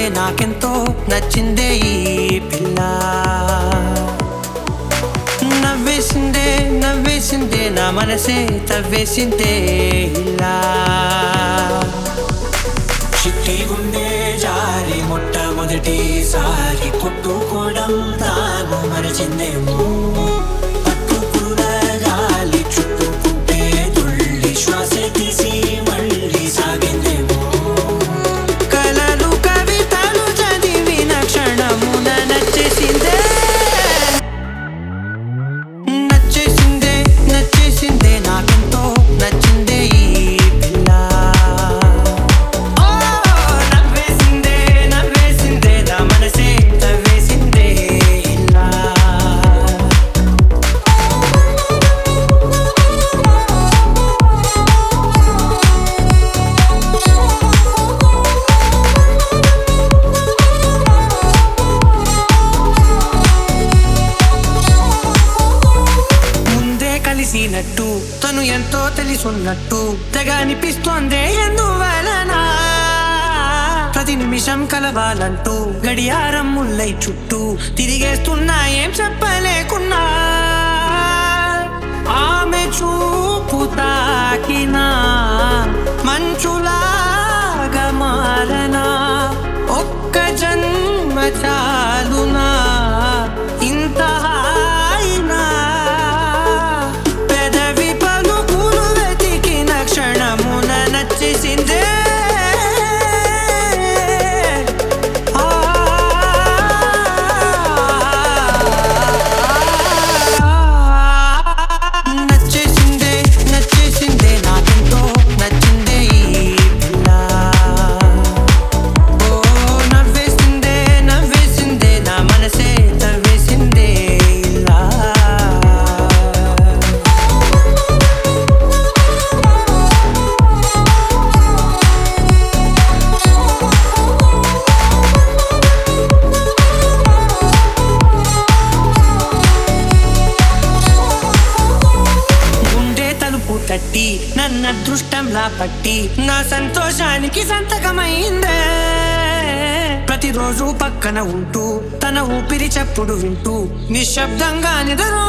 నాకెంతో నచ్చిందే ఈ పిల్ల నవ్వేసిందే నవ్వేసిందే నా మనసే తవ్వేసిందే ఇలా చిట్టి గుండె జారి మొట్టమొదటిసారి కొట్టుకోవడం తాను మరచిందేమో పట్టుకున్న గాలి చుట్టుకుంటే తుళ్ళి శ్వాస తీసి మళ్ళీ సాగిందేమో కలలు కవితలు చదివిన క్షణమున నచ్చేసిందే నచ్చేసిందే నచ్చేసిందే నాకెంతో నచ్చిందే ఈ పిల్ల ఓ నవ్వేసిందే నవ్వేసిందే నా మనసే తవ్వేసిందే ఇలా ముందే కలిసినట్టు తను ఎంతో తెలుసున్నట్టు తెగ అనిపిస్తోందే ఎందువలన ప్రతి నిమిషం కలవాలంటూ గడియారం ముల్లై చుట్టూ తిరిగేస్తున్నా ఏం చెప్పలేకున్నా ఆమె చూపు తాకినా మంచులాగా మారనా ఒక్క జన్మ చాలునా ఇంత హాయినా పెదవి పలుకులు వెతికిన క్షణమున నచ్చేసిందే ఆ నచ్చేసిందే నచ్చేసిందే నాకెంతో నచ్చిందే ఈ పిల్ల ఓ నవ్వేసిందే నవ్వేసిందే నా మనసే తవ్వేసిందే ఇలా గుండె తలుపు తట్టి నన్న అదృష్టంలా పట్టి నా సంతోషానికి సంతకమైందే ప్రతిరోజు పక్కన ఉంటూ తన ఊపిరి చప్పుడు వింటూ నిశ్శబ్దంగా నిద్ర